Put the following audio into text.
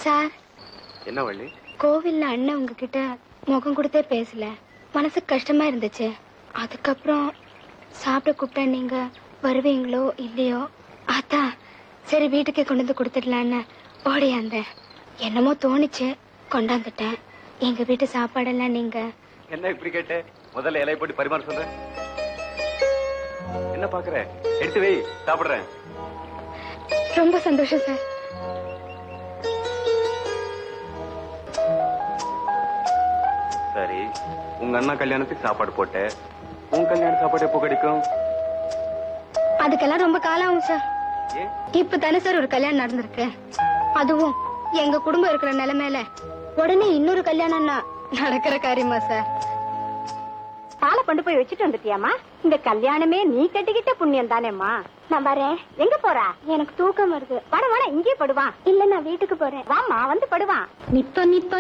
sir என்ன வள்ளி கோவில்ல அண்ணன் உங்ககிட்ட முகம் கொடுத்தே பேசல மனசுக்கு கஷ்டமா இருந்துச்சு அதுக்கப்புறம் சாப்பிட கூப்பிட்டா நீங்க வருவீங்களோ இல்லையோ அதான் சரி வீட்டுக்கே கொண்டு வந்து கொடுத்துடலான்னு ஓடியாந்தேன் என்னமோ தோணுச்சு கொண்டாந்துட்டேன் எங்க வீட்டு சாப்பாடெல்லாம் நீங்க என்ன இப்படி கேட்ட முதல்ல இலைய போட்டு பரிமாற சொல்ற என்ன பாக்குற எடுத்து வை சாப்பிடுறேன் ரொம்ப சந்தோஷம் சார் சரி உங்க அண்ணா கல்யாணத்துக்கு சாப்பாடு போட்ட உன் கல்யாண சாப்பாடு எப்போ கிடைக்கும் அதுக்கெல்லாம் ரொம்ப காலம் ஆகும் சார் ஏன் இப்ப தானே சார் ஒரு கல்யாணம் நடந்திருக்கு அதுவும் எங்க குடும்பம் இருக்கிற நிலைமையில உடனே இன்னொரு கல்யாணம்னா நடக்கிற காரியமா சார் பாலை கொண்டு போய் வச்சுட்டு வந்துட்டியாமா இந்த கல்யாணமே நீ கட்டிக்கிட்ட புண்ணியம் தானேம்மா நான் வரேன் எங்க போறா எனக்கு தூக்கம் வருது வட வட இங்கே படுவான் இல்ல நான் வீட்டுக்கு போறேன் வாம்மா வந்து படுவான் நித்தம் நித்தம்